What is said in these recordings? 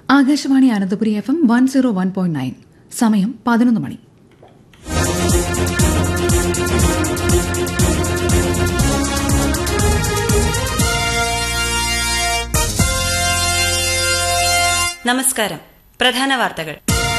Akashvani Ananthapuri F M one zero one point nine സമയം പതിനൊന്ന് മണി നമസ്കാരം പ്രധാന വാർത്തകൾ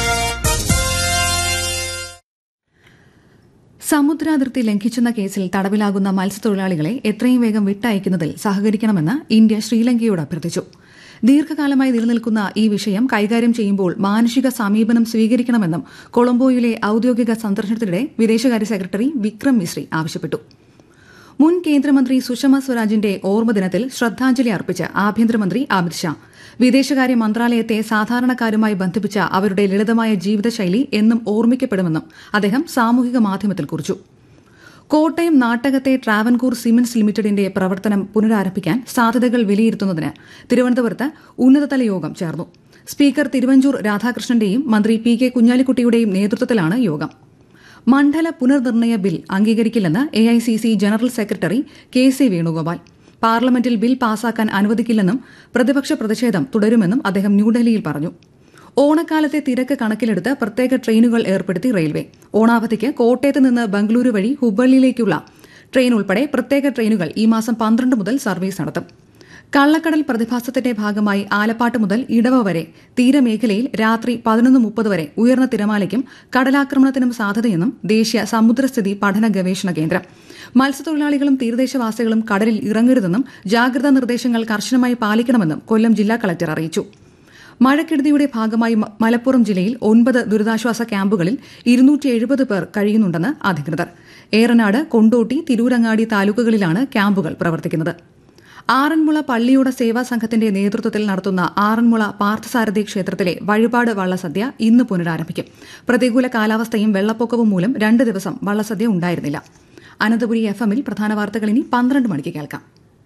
സമുദ്രാതിർത്തി ലംഘിച്ചെന്ന കേസിൽ തടവിലാകുന്ന മത്സ്യത്തൊഴിലാളികളെ എത്രയും വേഗം വിട്ടയക്കുന്നതിൽ സഹകരിക്കണമെന്ന് ഇന്ത്യ ശ്രീലങ്കയോട് അഭ്യർത്ഥിച്ചു ദീർഘകാലമായി നിലനിൽക്കുന്ന ഈ വിഷയം കൈകാര്യം ചെയ്യുമ്പോൾ മാനുഷിക സമീപനം സ്വീകരിക്കണമെന്നും കൊളംബോയിലെ ഔദ്യോഗിക സന്ദർശനത്തിനിടെ വിദേശകാര്യ സെക്രട്ടറി വിക്രം മിശ്രി ആവശ്യപ്പെട്ടു മുൻ കേന്ദ്രമന്ത്രി സുഷമ സ്വരാജിന്റെ ഓർമ്മദിനത്തിൽ ശ്രദ്ധാഞ്ജലി അർപ്പിച്ച് ആഭ്യന്തരമന്ത്രി അമിത്ഷാ വിദേശകാര്യ മന്ത്രാലയത്തെ സാധാരണക്കാരുമായി ബന്ധിപ്പിച്ച അവരുടെ ലളിതമായ ജീവിതശൈലി എന്നും ഓർമ്മിക്കപ്പെടുമെന്നും അദ്ദേഹം സാമൂഹിക മാധ്യമത്തിൽ കുറിച്ചു കോട്ടയം നാട്ടകത്തെ ട്രാവൻകൂർ സിമന്റ്സ് ലിമിറ്റഡിന്റെ പ്രവർത്തനം പുനരാരംഭിക്കാൻ സാധ്യതകൾ വിലയിരുത്തുന്നതിന് തിരുവനന്തപുരത്ത് ഉന്നതതല യോഗം ചേർന്നു സ്പീക്കർ തിരുവഞ്ചൂർ രാധാകൃഷ്ണന്റെയും മന്ത്രി പി കെ കുഞ്ഞാലിക്കുട്ടിയുടെയും നേതൃത്വത്തിലാണ് യോഗം മണ്ഡല പുനർനിർണയ ബിൽ അംഗീകരിക്കില്ലെന്ന് A I C C general secretary K C Venugopal പാർലമെന്റിൽ ബിൽ പാസാക്കാൻ അനുവദിക്കില്ലെന്നും പ്രതിപക്ഷ പ്രതിഷേധം തുടരുമെന്നും അദ്ദേഹം ന്യൂഡൽഹിയിൽ പറഞ്ഞു ഓണക്കാലത്തെ തിരക്ക് കണക്കിലെടുത്ത് പ്രത്യേക ട്രെയിനുകൾ ഏർപ്പെടുത്തി റെയിൽവേ ഓണാവധിക്ക് കോട്ടയത്ത് നിന്ന് ബംഗളൂരു വഴി ഹുബ്ബള്ളിയിലേക്കുള്ള ട്രെയിൻ ഉൾപ്പെടെ പ്രത്യേക ട്രെയിനുകൾ ഈ മാസം പന്ത്രണ്ട് മുതൽ സർവീസ് നടത്തും കള്ളക്കടൽ പ്രതിഭാസത്തിന്റെ ഭാഗമായി ആലപ്പാട്ട് മുതൽ ഇടവ വരെ തീരമേഖലയിൽ രാത്രി പതിനൊന്ന് മുപ്പത് വരെ ഉയർന്ന തിരമാലയ്ക്കും കടലാക്രമണത്തിനും സാധ്യതയെന്നും ദേശീയ സമുദ്രസ്ഥിതി പഠന ഗവേഷണ കേന്ദ്രം മത്സ്യത്തൊഴിലാളികളും തീരദേശവാസികളും കടലിൽ ഇറങ്ങരുതെന്നും ജാഗ്രതാ നിർദ്ദേശങ്ങൾ കർശനമായി പാലിക്കണമെന്നും കൊല്ലം ജില്ലാ കളക്ടർ അറിയിച്ചു മഴക്കെടുതിയുടെ ഭാഗമായി മ- മലപ്പുറം ജില്ലയിൽ ഒൻപത് ദുരിതാശ്വാസ ക്യാമ്പുകളിൽ ഇരുന്നൂറ്റി എഴുപത് പേർ കഴിയുന്നുണ്ടെന്ന് അധികൃതർ ഏറനാട് കൊണ്ടോട്ടി തിരൂരങ്ങാടി താലൂക്കുകളിലാണ് ക്യാമ്പുകൾ പ്രവർത്തിക്കുന്നത് ആറന്മുള പള്ളിയോട സേവാ സംഘത്തിന്റെ നേതൃത്വത്തിൽ നടത്തുന്ന ആറന്മുള പാർത്ഥസാരഥി ക്ഷേത്രത്തിലെ വഴിപാട് വള്ളസദ്യ ഇന്ന് പുനരാരംഭിക്കും പ്രതികൂല കാലാവസ്ഥയും വെള്ളപ്പൊക്കവും മൂലം രണ്ട് ദിവസം വള്ളസദ്യ ഉണ്ടായിരുന്നില്ല അനന്തപുരി എഫ് എമ്മിൽ പ്രധാന വാർത്തകൾ ഇനി പന്ത്രണ്ട് മണിക്ക് കേൾക്കാം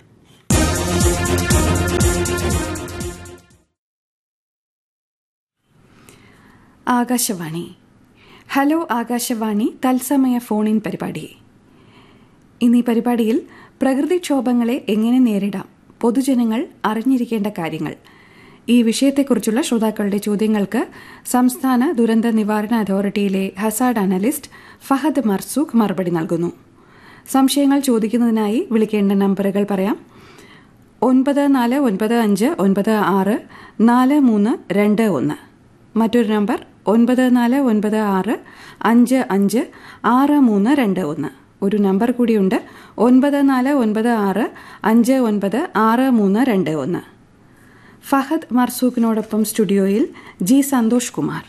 ആകാശവാണി ഹലോ ആകാശവാണി തത്സമയ ഫോൺ ഇൻ പരിപാടി ഇന്ന് ഈ പരിപാടിയിൽ പ്രകൃതിക്ഷോഭങ്ങളെ എങ്ങനെ നേരിടാം പൊതുജനങ്ങൾ അറിഞ്ഞിരിക്കേണ്ട കാര്യങ്ങൾ ഈ വിഷയത്തെക്കുറിച്ചുള്ള ശ്രോതാക്കളുടെ ചോദ്യങ്ങൾക്ക് സംസ്ഥാന ദുരന്ത നിവാരണ അതോറിറ്റിയിലെ ഹസാഡ് അനലിസ്റ്റ് ഫഹദ് മർസൂഖ് മറുപടി നൽകുന്നു സംശയങ്ങൾ ചോദിക്കുന്നതിനായി വിളിക്കേണ്ട നമ്പറുകൾ പറയാം ഒൻപത് നാല് ഒൻപത് അഞ്ച് ഒൻപത് ആറ് നാല് മൂന്ന് രണ്ട് ഒന്ന് മറ്റൊരു നമ്പർ ഒൻപത് നാല് ഒൻപത് ആറ് അഞ്ച് അഞ്ച് ആറ് മൂന്ന് രണ്ട് ഒന്ന് ഒരു നമ്പർ കൂടിയുണ്ട് ഒൻപത് നാല് ഒൻപത് ആറ് അഞ്ച് ഒൻപത് ആറ് മൂന്ന് രണ്ട് ഒന്ന് ഫഹദ് മർസൂഖിനോടൊപ്പം സ്റ്റുഡിയോയിൽ ജി സന്തോഷ് കുമാർ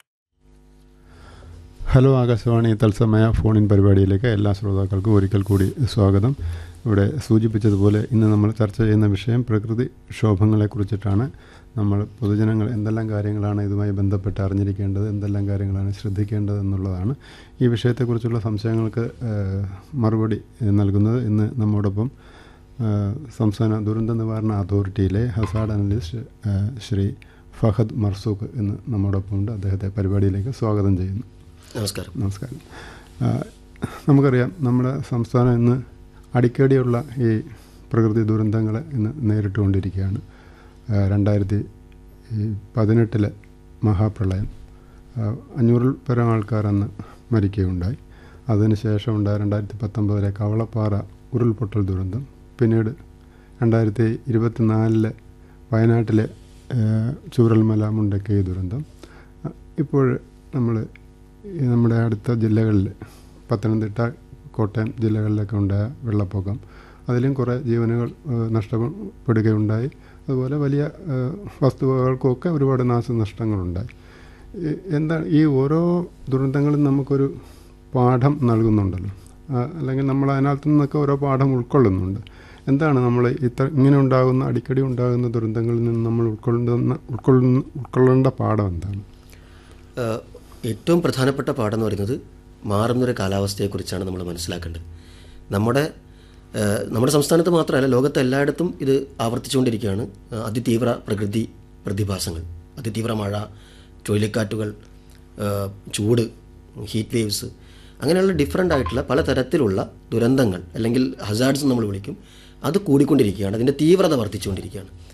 ഹലോ ആകാശവാണി തത്സമയ ഫോണിൻ പരിപാടിയിലേക്ക് എല്ലാ ശ്രോതാക്കൾക്കും ഒരിക്കൽ കൂടി സ്വാഗതം ഇവിടെ സൂചിപ്പിച്ചതുപോലെ ഇന്ന് നമ്മൾ ചർച്ച ചെയ്യുന്ന വിഷയം പ്രകൃതി ക്ഷോഭങ്ങളെക്കുറിച്ചിട്ടാണ് നമ്മൾ പൊതുജനങ്ങൾ എന്തെല്ലാം കാര്യങ്ങളാണ് ഇതുമായി ബന്ധപ്പെട്ട് അറിഞ്ഞിരിക്കേണ്ടത് എന്തെല്ലാം കാര്യങ്ങളാണ് ശ്രദ്ധിക്കേണ്ടത് എന്നുള്ളതാണ് ഈ വിഷയത്തെക്കുറിച്ചുള്ള സംശയങ്ങൾക്ക് ഏഹ്, മറുപടി നൽകുന്നത് ഇന്ന് നമ്മോടൊപ്പം ഏഹ്, സംസ്ഥാന ദുരന്ത നിവാരണ അതോറിറ്റിയിലെ ഹസാഡ് അനലിസ്റ്റ് ഏഹ്, ശ്രീ ഫഹദ് മർസൂഖ് ഇന്ന് നമ്മോടൊപ്പം ഉണ്ട് അദ്ദേഹത്തെ പരിപാടിയിലേക്ക് സ്വാഗതം ചെയ്യുന്നു നമസ്കാരം നമസ്കാരം ആ, നമുക്കറിയാം നമ്മുടെ സംസ്ഥാനം ഇന്ന് അടിക്കടിയുള്ള ഈ പ്രകൃതി ദുരന്തങ്ങൾ ഇന്ന് നേരിട്ടുകൊണ്ടിരിക്കുകയാണ് ആ, രണ്ടായിരത്തി ഈ പതിനെട്ടിലെ മഹാപ്രളയം ആ, അഞ്ഞൂറിൽ പരം ആൾക്കാർ അന്ന് മരിക്കുകയുണ്ടായി അതിനുശേഷം ഉണ്ടായ രണ്ടായിരത്തി പത്തൊമ്പതിലെ കവളപ്പാറ ഉരുൾപൊട്ടൽ ദുരന്തം പിന്നീട് രണ്ടായിരത്തി ഇരുപത്തിനാലിലെ വയനാട്ടിലെ ആ, ചൂരൽമല മുണ്ടക്കൈ ദുരന്തം ആ, ഇപ്പോൾ നമ്മൾ ഈ നമ്മുടെ അടുത്ത ജില്ലകളിൽ പത്തനംതിട്ട കോട്ടയം ജില്ലകളിലൊക്കെ ഉണ്ടായ വെള്ളപ്പൊക്കം അതിലും കുറേ ജീവനുകൾ ഏഹ്, നഷ്ടപ്പെടുകയുണ്ടായി അതുപോലെ വലിയ ഏഹ്, വസ്തുവകൾക്കുമൊക്കെ ഒരുപാട് നാശനഷ്ടങ്ങളുണ്ടായി ഈ- എന്താണ് ഈ ഓരോ ദുരന്തങ്ങളും നമുക്കൊരു പാഠം നൽകുന്നുണ്ടല്ലോ ആ, അല്ലെങ്കിൽ നമ്മൾ അതിനകത്തു നിന്നൊക്കെ ഓരോ പാഠം ഉൾക്കൊള്ളുന്നുണ്ട് എന്താണ് നമ്മൾ ഇത്ര ഇങ്ങനെ ഉണ്ടാകുന്ന അടിക്കടി ഉണ്ടാകുന്ന ദുരന്തങ്ങളിൽ നിന്ന് നമ്മൾ ഉൾക്കൊള്ളുന്ന ഉൾക്കൊള്ളുന്ന ഉൾക്കൊള്ളേണ്ട പാഠം എന്താണ് ഏഹ് ഏറ്റവും പ്രധാനപ്പെട്ട പാഠം എന്ന് പറയുന്നത് മാറുന്നൊരു കാലാവസ്ഥയെക്കുറിച്ചാണ് നമ്മൾ മനസ്സിലാക്കേണ്ടത് നമ്മുടെ ഏഹ് നമ്മുടെ സംസ്ഥാനത്ത് മാത്രമല്ല ലോകത്ത് എല്ലായിടത്തും ഇത് ആവർത്തിച്ചുകൊണ്ടിരിക്കുകയാണ് ഏഹ് അതിതീവ്ര പ്രകൃതി പ്രതിഭാസങ്ങൾ അതിതീവ്ര മഴ ചുഴലിക്കാറ്റുകൾ ഏഹ് ചൂട് ഹീറ്റ് വേവ്സ് അങ്ങനെയുള്ള ഡിഫറെൻ്റ് ആയിട്ടുള്ള പലതരത്തിലുള്ള ദുരന്തങ്ങൾ അല്ലെങ്കിൽ ഹസാർഡ്സ് നമ്മൾ വിളിക്കും അത് കൂടിക്കൊണ്ടിരിക്കുകയാണ് അതിൻ്റെ തീവ്രത വർദ്ധിച്ചുകൊണ്ടിരിക്കുകയാണ്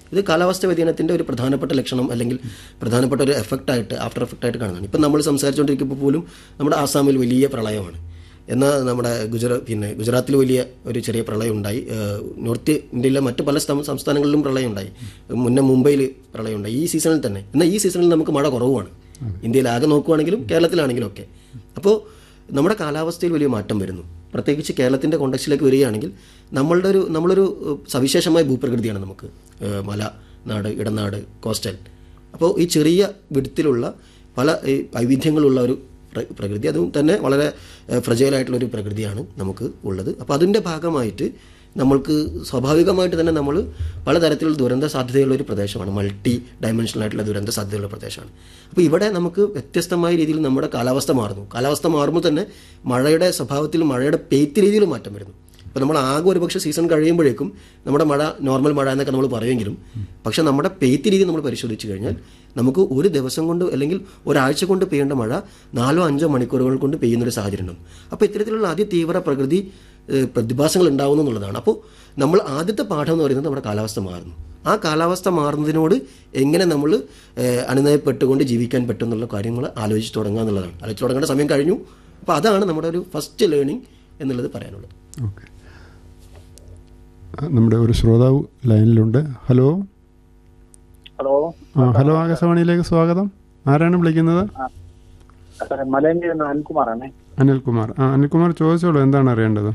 ഇത് കാലാവസ്ഥ വ്യതിയാനത്തിൻ്റെ ഒരു പ്രധാനപ്പെട്ട ലക്ഷണം അല്ലെങ്കിൽ പ്രധാനപ്പെട്ട ഒരു എഫക്റ്റായിട്ട് ആഫ്റ്റർ എഫക്റ്റായിട്ട് കാണുന്നതാണ് ഇപ്പം നമ്മൾ സംസാരിച്ചുകൊണ്ടിരിക്കുമ്പോൾ പോലും നമ്മുടെ ആസാമിൽ വലിയ പ്രളയമാണ് എന്നാൽ നമ്മുടെ ഗുജറാ പിന്നെ ഗുജറാത്തിൽ വലിയ ഒരു ചെറിയ പ്രളയം ഉണ്ടായി ഏഹ് നോർത്ത് ഇന്ത്യയിലെ മറ്റ് പല സം- സംസ്ഥാനങ്ങളിലും പ്രളയം ഉണ്ടായി മുന്നേ മുംബൈയിൽ പ്രളയം ഉണ്ടായി ഈ സീസണിൽ തന്നെ എന്നാൽ ഈ സീസണിൽ നമുക്ക് മഴ കുറവാണ് ഇന്ത്യയിൽ ആകെ നോക്കുവാണെങ്കിലും കേരളത്തിലാണെങ്കിലും ഒക്കെ അപ്പോൾ നമ്മുടെ കാലാവസ്ഥയിൽ വലിയ മാറ്റം വരുന്നു പ്രത്യേകിച്ച് കേരളത്തിൻ്റെ കോണ്ടക്സ്റ്റിലേക്ക് വരികയാണെങ്കിൽ നമ്മളുടെ ഒരു നമ്മളൊരു ഏഹ്, സവിശേഷമായ ഭൂപ്രകൃതിയാണ് നമുക്ക് ഏഹ്, മല നാട് ഇടനാട് കോസ്റ്റൽ അപ്പോൾ ഈ ചെറിയ വിടത്തിലുള്ള പല ഈ വൈവിധ്യങ്ങളുള്ള ഒരു പ്ര- പ്രകൃതി അതും തന്നെ വളരെ ഫ്രജൈലായിട്ടുള്ള ഒരു പ്രകൃതിയാണ് നമുക്ക് ഉള്ളത് അപ്പോൾ അതിൻ്റെ ഭാഗമായിട്ട് നമ്മൾക്ക് സ്വാഭാവികമായിട്ട് തന്നെ നമ്മൾ പലതരത്തിലുള്ള ദുരന്ത സാധ്യതയുള്ള ഒരു പ്രദേശമാണ് മൾട്ടി ഡയമെൻഷണൽ ആയിട്ടുള്ള ദുരന്ത സാധ്യതയുള്ള പ്രദേശമാണ് അപ്പോൾ ഇവിടെ നമുക്ക് വ്യത്യസ്തമായ രീതിയിൽ നമ്മുടെ കാലാവസ്ഥ മാറുന്നു കാലാവസ്ഥ മാറുമ്പോൾ തന്നെ മഴയുടെ സ്വഭാവത്തിലും മഴയുടെ പെയ്ത്ത് രീതിയിലും മാറ്റം വരുന്നു ഇപ്പോൾ നമ്മൾ ആകെ ഒരു പക്ഷേ സീസൺ കഴിയുമ്പോഴേക്കും നമ്മുടെ മഴ നോർമൽ മഴ എന്നൊക്കെ നമ്മൾ പറയുമെങ്കിലും പക്ഷേ നമ്മുടെ പെയ്ത്ത് രീതി നമ്മൾ പരിശോധിച്ച് കഴിഞ്ഞാൽ നമുക്ക് ഒരു ദിവസം കൊണ്ട് അല്ലെങ്കിൽ ഒരാഴ്ച കൊണ്ട് പെയ്യേണ്ട മഴ നാലോ അഞ്ചോ മണിക്കൂറുകൾ കൊണ്ട് പെയ്യുന്നൊരു സാഹചര്യം ഉണ്ടാവും അപ്പോൾ ഇത്തരത്തിലുള്ള അതിതീവ്ര പ്രകൃതി ഏഹ്, പ്രതിഭാസങ്ങൾ ഉണ്ടാവുന്നു എന്നുള്ളതാണ് അപ്പോൾ നമ്മൾ ആദ്യത്തെ പാഠം എന്ന് പറയുന്നത് നമ്മുടെ കാലാവസ്ഥ മാറുന്നു ആ കാലാവസ്ഥ മാറുന്നതിനോട് എങ്ങനെ നമ്മൾ ഏഹ്, അനുനയപ്പെട്ടുകൊണ്ട് ജീവിക്കാൻ പറ്റും എന്നുള്ള കാര്യങ്ങൾ ആലോചിച്ച് തുടങ്ങുക എന്നുള്ളതാണ് ആലോചിച്ച് തുടങ്ങേണ്ട സമയം കഴിഞ്ഞു അപ്പോൾ അതാണ് നമ്മുടെ ഒരു ഫസ്റ്റ് ലേണിംഗ് എന്നുള്ളത് പറയാനുള്ളത് ഓക്കെ നമ്മുടെ ഒരു ശ്രോതാവ് ലൈനിലുണ്ട് ഹലോ ഹലോ ആ ഹലോ ആകാശവാണിയിലേക്ക് സ്വാഗതം ആരാണ് വിളിക്കുന്നത് സാറേ മലയങ്കി അനിൽകുമാറാണേ അനിൽകുമാർ ആ അനിൽകുമാർ ചോദിച്ചോളൂ എന്താണ് അറിയേണ്ടത്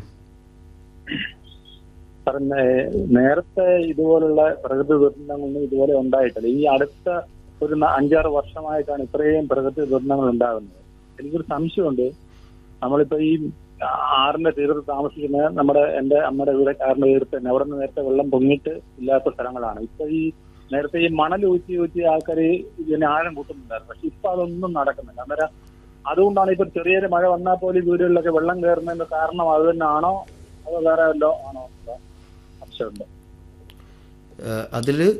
സാർ നേ- നേരത്തെ ഇതുപോലുള്ള പ്രകൃതി ദുരന്തങ്ങളൊന്നും ഇതുപോലെ ഉണ്ടായിട്ടില്ല ഈ അടുത്ത ഒരു ന- അഞ്ചാറ് വർഷമായിട്ടാണ് ഇത്രയും പ്രകൃതി ദുരന്തങ്ങൾ ഉണ്ടാകുന്നത് എനിക്കൊരു സംശയമുണ്ട് നമ്മളിപ്പോ ഈ ആറിന്റെ തീരത്ത് താമസിക്കുന്ന നമ്മുടെ എന്റെ അമ്മയുടെ വീട് ആറിന്റെ തീരത്ത് തന്നെ അവിടെ നിന്ന് നേരത്തെ വെള്ളം പൊങ്ങിയിട്ട് ഇല്ലാത്ത സ്ഥലങ്ങളാണ് ഇപ്പൊ ഈ നേരത്തെ ഈ മണൽ ഊറ്റി ഊറ്റി ആൾക്കാർ ഇതിനെ ആഴം കൂട്ടുന്നുണ്ടായിരുന്നു പക്ഷെ ഇപ്പൊ അതൊന്നും നടക്കുന്നില്ല അന്നേരം അതുകൊണ്ടാണ് ഇപ്പൊ ചെറിയൊരു മഴ വന്നാൽ പോലും ഈ വീടുകളിലൊക്കെ വെള്ളം കയറുന്നതിന്റെ കാരണം അത് തന്നെയാണോ അതോ വേറെ വല്ലോ ആണോ എന്നുള്ള സംശയമുണ്ട് അതിൽ